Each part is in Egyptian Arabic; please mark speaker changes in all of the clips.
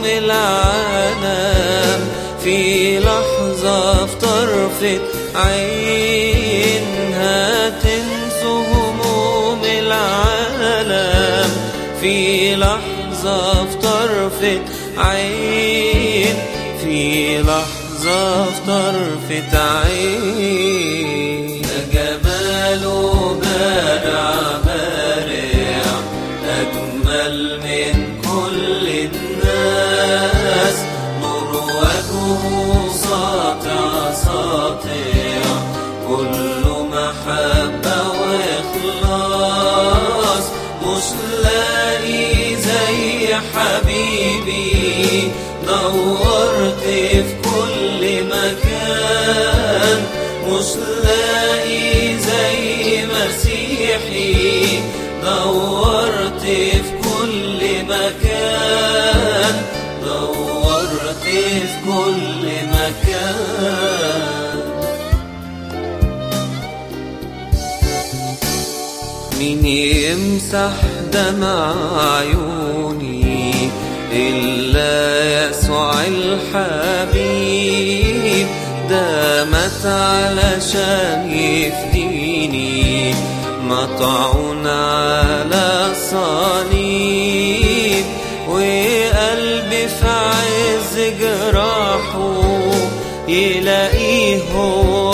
Speaker 1: العالم في لحظة في طرفة عين هتنسى هموم العالم في لحظة في طرفة عين في لحظة في طرفة عين ده جماله بارع بارع أجمل من كل الناس نور وجهه ساطع ساطع كله محبة وإخلاص مش لاقي زي حبيبي دورت في كل مكان مش لاقي زي مسيحي دورت في كل مكان دورت في كل مكان مين يمسح دمع عيوني إلا يسوع الحبيب ده مات علشان يفديني مطعون على الصليب وقلبي في عز جراحه يلاقيه هو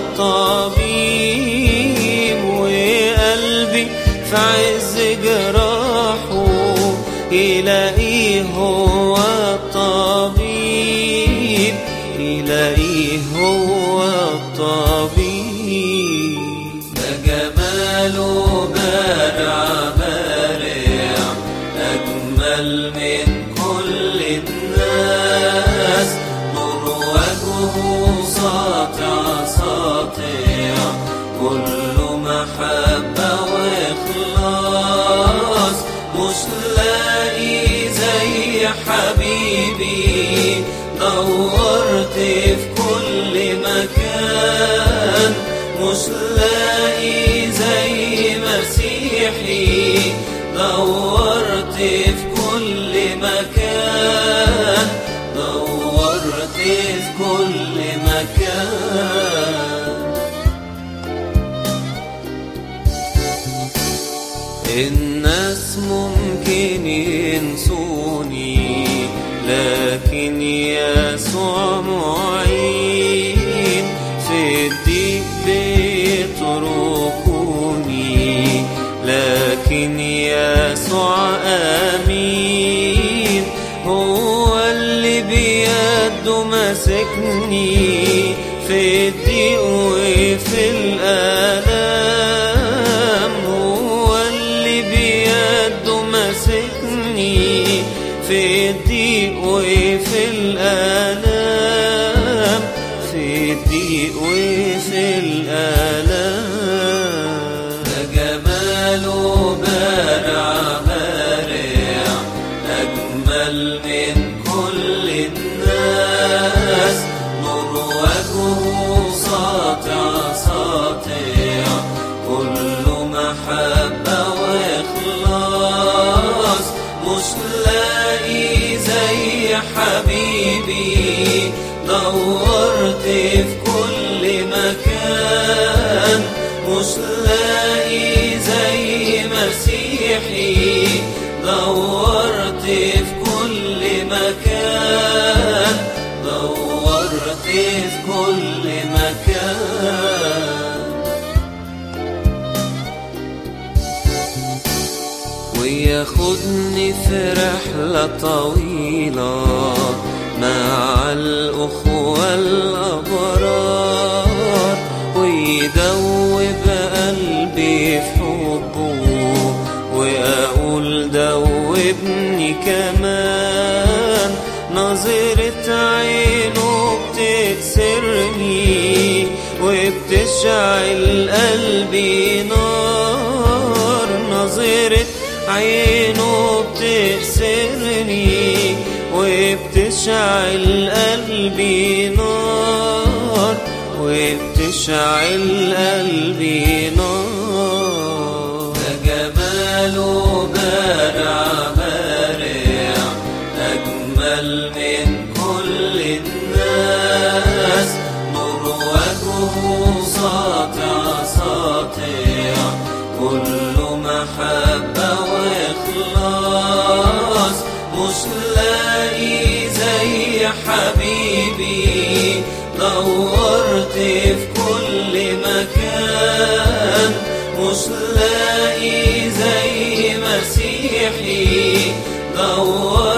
Speaker 1: الطبيب وقلبي في عز جراحه يلاقيه هو الطبيب يلاقيه هو الطبيب ده جماله بارع بارع أجمل من كل الناس نور وجهه ساطع ساطع كله محبة وإخلاص مش لاقي زي حبيبي دورت في كل مكان مش لاقي زي مسيحي دورت في كل مكان دورت في كل مكان الناس ممكن ينسوني لكن يسوع معين في الضيق بيتركوني لكن يسوع أمين هو اللي بيده ماسكني في الضيق وفي الآلام هو اللي بيده ماسكني في الضيق وفي الآلام في الضيق وفي الآلام ده جماله بارع بارع أجمل من كل الناس نور وجهه ساطع ساطع كله محبة وإخلاص مش لاقي زي حبيبي دورت في كل مكان مش لاقي زي مسيحي دورت في كل مكان دورت في كل مكان وياخدني في رحلة طويلة مع الأخوة الأبرار ويدوب قلبي في حبه وأقول دوبني كمان نظرة عينه بتكسرني وبتشعل قلبي نار نظرة عينه بتأسرني وبتشعل قلبي نار وبتشعل قلبي نار ده جماله بارع بارع أجمل أجمل من كل الناس نور وجهه ساطع ساطع كل محبة وإخلاص مش لاقي زي حبيبي دورت في كل مكان مش لاقي زي مسيحي دورت